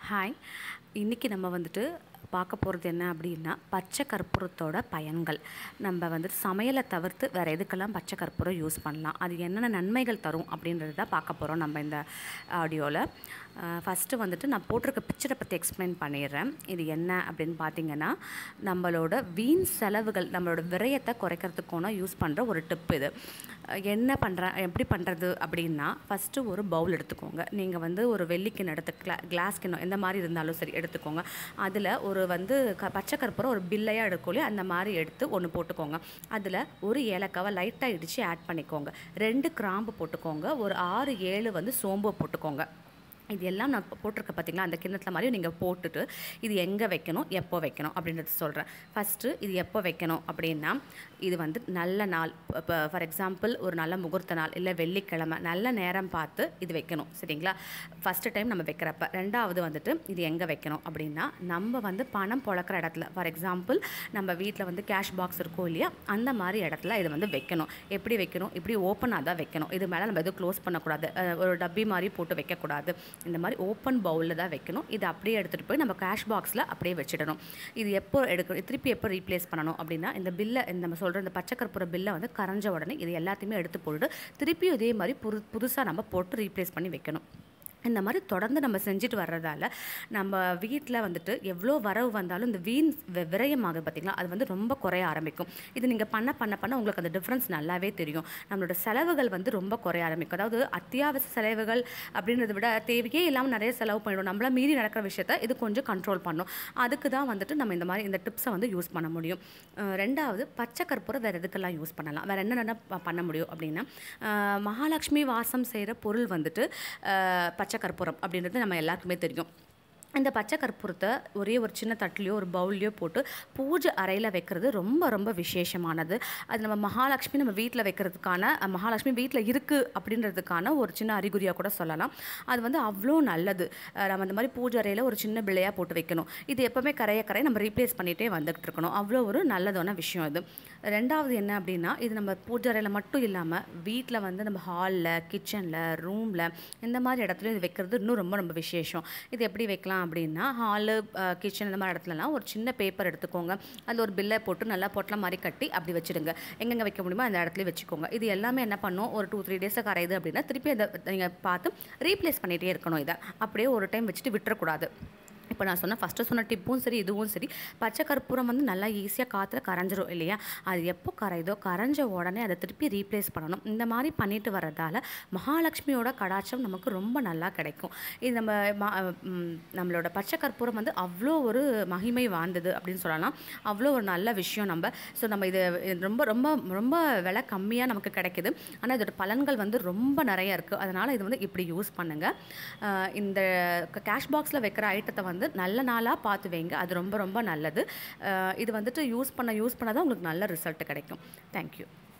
hi இன்றைக்கி நம்ம வந்துட்டு பார்க்க போகிறது என்ன அப்படின்னா பச்சை கற்பூரத்தோட பயன்கள் நம்ம வந்துட்டு சமையலை தவிர்த்து வேறு எதுக்கெல்லாம் பச்சை கற்பூரம் யூஸ் பண்ணலாம் அது என்னென்ன நன்மைகள் தரும் அப்படின்றது தான் பார்க்க போகிறோம் நம்ம இந்த ஆடியோவில் ஃபஸ்ட்டு வந்துட்டு நான் போட்டிருக்க பிக்சரை பற்றி எக்ஸ்பிளைன் பண்ணிடுறேன் இது என்ன அப்படின்னு பார்த்தீங்கன்னா நம்மளோட வீண் செலவுகள் நம்மளோட விரயத்தை குறைக்கிறதுக்கான யூஸ் பண்ணுற ஒரு டிப் இது அஹ் என்ன பண்ணுறேன் எப்படி பண்ணுறது அப்படின்னா ஃபஸ்ட்டு ஒரு பவுல் எடுத்துக்கோங்க நீங்கள் வந்து ஒரு வெள்ளிக்கிணம் எடுத்து கிளா கிளாஸ் கிண்ணம் எந்த மாதிரி இருந்தாலும் சரி எடுத்துக்கோங்க அதில் ஒரு வந்து க பச்சை கற்பூரம் ஒரு பில்லையாக எடுக்கோலையே அந்த மாதிரி எடுத்து ஒன்று போட்டுக்கோங்க அதில் ஒரு ஏலக்காவை லைட்டாக இடித்து ஆட் பண்ணிக்கோங்க ரெண்டு கிராம்பு போட்டுக்கோங்க ஒரு ஆறு ஏழு வந்து சோம்பு போட்டுக்கோங்க இது எல்லாம் நான் இப்போ போட்டிருக்க பார்த்தீங்களா அந்த கிண்ணத்தில் மாதிரி நீங்கள் போட்டுட்டு இது எங்கே வைக்கணும் எப்போ வைக்கணும் அப்படின்றது சொல்கிறேன் ஃபஸ்ட்டு இது எப்போ வைக்கணும் அப்படின்னா இது வந்து நல்ல நாள் இப்போ ஃபார் எக்ஸாம்பிள் ஒரு நல்ல முகூர்த்த நாள் இல்லை வெள்ளிக்கிழமை நல்ல நேரம் பார்த்து இது வைக்கணும் சரிங்களா ஃபஸ்ட்டு டைம் நம்ம வைக்கிறப்ப ரெண்டாவது வந்துட்டு இது எங்கே வைக்கணும் அப்படின்னா நம்ம வந்து பணம் புழக்கிற இடத்துல ஃபார் எக்ஸாம்பிள் நம்ம வீட்டில் வந்து கேஷ் பாக்ஸ் இருக்கும் இல்லையா அந்த மாதிரி இடத்துல இது வந்து வைக்கணும் எப்படி வைக்கணும் இப்படி ஓப்பனாக தான் வைக்கணும் இது மேலே நம்ம எதுவும் க்ளோஸ் பண்ணக்கூடாது அஹ் ஒரு டப்பி மாதிரி போட்டு வைக்கக்கூடாது இந்த மாதிரி ஓப்பன் பவுலில் தான் வைக்கணும் இது அப்படியே எடுத்துகிட்டு போய் நம்ம கேஷ் பாக்ஸில் அப்படியே வச்சிடணும் இது எப்போ எடுக்கணும் திருப்பி எப்போ ரீப்ளேஸ் பண்ணணும் அப்படின்னா இந்த பில்லை இந்த நம்ம சொல்கிற இந்த பச்சை கற்பூர பில்லை வந்து கரைஞ்ச உடனே இது எல்லாத்தையுமே எடுத்து போட்டுட்டு திருப்பியும் இதே மாதிரி புது புதுசாக நம்ம போட்டு ரீப்ளேஸ் பண்ணி வைக்கணும் இந்த மாதிரி தொடர்ந்து நம்ம செஞ்சுட்டு வர்றதால நம்ம வீட்டில் வந்துட்டு எவ்வளோ வரவு வந்தாலும் இந்த வீண் வி- விரயமாகுது பார்த்திங்களா அது வந்து ரொம்ப குறைய ஆரம்பிக்கும் இது நீங்கள் பண்ண பண்ண பண்ண உங்களுக்கு அந்த டிஃப்ரென்ஸ் நல்லாவே தெரியும் நம்மளோட செலவுகள் வந்து ரொம்ப குறைய ஆரம்பிக்கும் அதாவது அத்தியாவசிய செலவுகள் அப்படின்றத விட தேவையே இல்லாமல் நிறைய செலவு பண்ணிடும் நம்மள மீறி நடக்கிற விஷயத்த இது கொஞ்சம் கண்ட்ரோல் பண்ணும் அதுக்கு தான் வந்துட்டு நம்ம இந்த மாதிரி இந்த டிப்ஸை வந்து யூஸ் பண்ண முடியும் அஹ் ரெண்டாவது பச்சை கற்பூரம் வேறு எதுக்கெல்லாம் யூஸ் பண்ணலாம் வேறு என்னென்ன ப- பண்ண முடியும் அப்படின்னா அஹ் மகாலட்சுமி வாசம் செய்கிற பொருள் வந்துட்டு அஹ் பச்சை கற்பூரம் அப்படின்றது நம்ம எல்லாருக்குமே தெரியும் இந்த பச்சை கற்பூரத்தை ஒரே ஒரு சின்ன தட்டுலையோ ஒரு பவுல்லையோ போட்டு பூஜை அறையில் வைக்கிறது ரொம்ப ரொம்ப விசேஷமானது அது நம்ம மகாலட்சுமி நம்ம வீட்டில் வைக்கிறதுக்கான அஹ், மகாலட்சுமி வீட்டில் இருக்குது அப்படின்றதுக்கான ஒரு சின்ன அறிகுறியாக கூட சொல்லலாம் அது வந்து அவ்வளோ நல்லது அஹ், நம்ம இந்த மாதிரி பூஜை அறையில் ஒரு சின்ன பிள்ளையாக போட்டு வைக்கணும் இது எப்போவுமே கரைய கரைய நம்ம ரீப்ளேஸ் பண்ணிகிட்டே வந்துகிட்டு இருக்கணும் அவ்வளோ ஒரு நல்லதான விஷயம் இது ரெண்டாவது என்ன அப்படின்னா இது நம்ம பூஜை அறையில் மட்டும் இல்லாமல் வீட்டில் வந்து நம்ம ஹாலில் கிச்சனில் ரூமில் இந்த மாதிரி இடத்துலையும் இது வைக்கிறது இன்னும் ரொம்ப ரொம்ப விசேஷம் இது எப்படி வைக்கலாம் அப்படின்னா ஹாலு கிச்சன் இந்த மாதிரி இடத்துலலாம் ஒரு சின்ன பேப்பர் எடுத்துக்கோங்க அதில் ஒரு பில்லை போட்டு நல்லா பொட்டலம் மாதிரி கட்டி அப்படி வச்சுடுங்க எங்கெங்கே வைக்க முடியுமோ அந்த இடத்துல வச்சுக்கோங்க இது எல்லாமே என்ன பண்ணும் ஒரு டூ த்ரீ டேஸை கரையுது அப்படின்னா திருப்பி அதை நீங்கள் பார்த்து ரீப்ளேஸ் பண்ணிகிட்டே இருக்கணும் இதை அப்படியே ஒரு டைம் வச்சுட்டு விட்டுறக்கூடாது இப்போ நான் சொன்ன ஃபஸ்ட்டு சொன்ன டிப்பும் சரி இதுவும் சரி பச்சை கற்பூரம் வந்து நல்லா ஈஸியாக காற்றுல கரைஞ்சிரும் இல்லையா அது எப்போ கரையுதோ கரைஞ்ச உடனே அதை திருப்பி ரீப்ளேஸ் பண்ணணும் இந்த மாதிரி பண்ணிட்டு வர்றதால மகாலட்சுமியோட கடாட்சம் நமக்கு ரொம்ப நல்லா கிடைக்கும் இது நம்ம ம- ம், நம்மளோட பச்சை கற்பூரம் வந்து அவ்வளோ ஒரு மகிமை வாய்ந்தது அப்படின்னு சொல்லலாம் அவ்வளோ ஒரு நல்ல விஷயம் நம்ம ஸோ நம்ம இது இது ரொம்ப ரொம்ப ரொம்ப விலை கம்மியாக நமக்கு கிடைக்குது ஆனால் இதோட பலன்கள் வந்து ரொம்ப நிறைய இருக்குது அதனால் இது வந்து இப்படி யூஸ் பண்ணுங்கள் இந்த கேஷ் பாக்ஸில் வைக்கிற ஐட்டத்தை வந்து நல்ல நாளாக பார்த்து வைங்க அது ரொம்ப ரொம்ப நல்லது அஹ் இது வந்துட்டு யூஸ் பண்ண யூஸ் பண்ண தான் உங்களுக்கு நல்ல ரிசல்ட் கிடைக்கும் தேங்க்யூ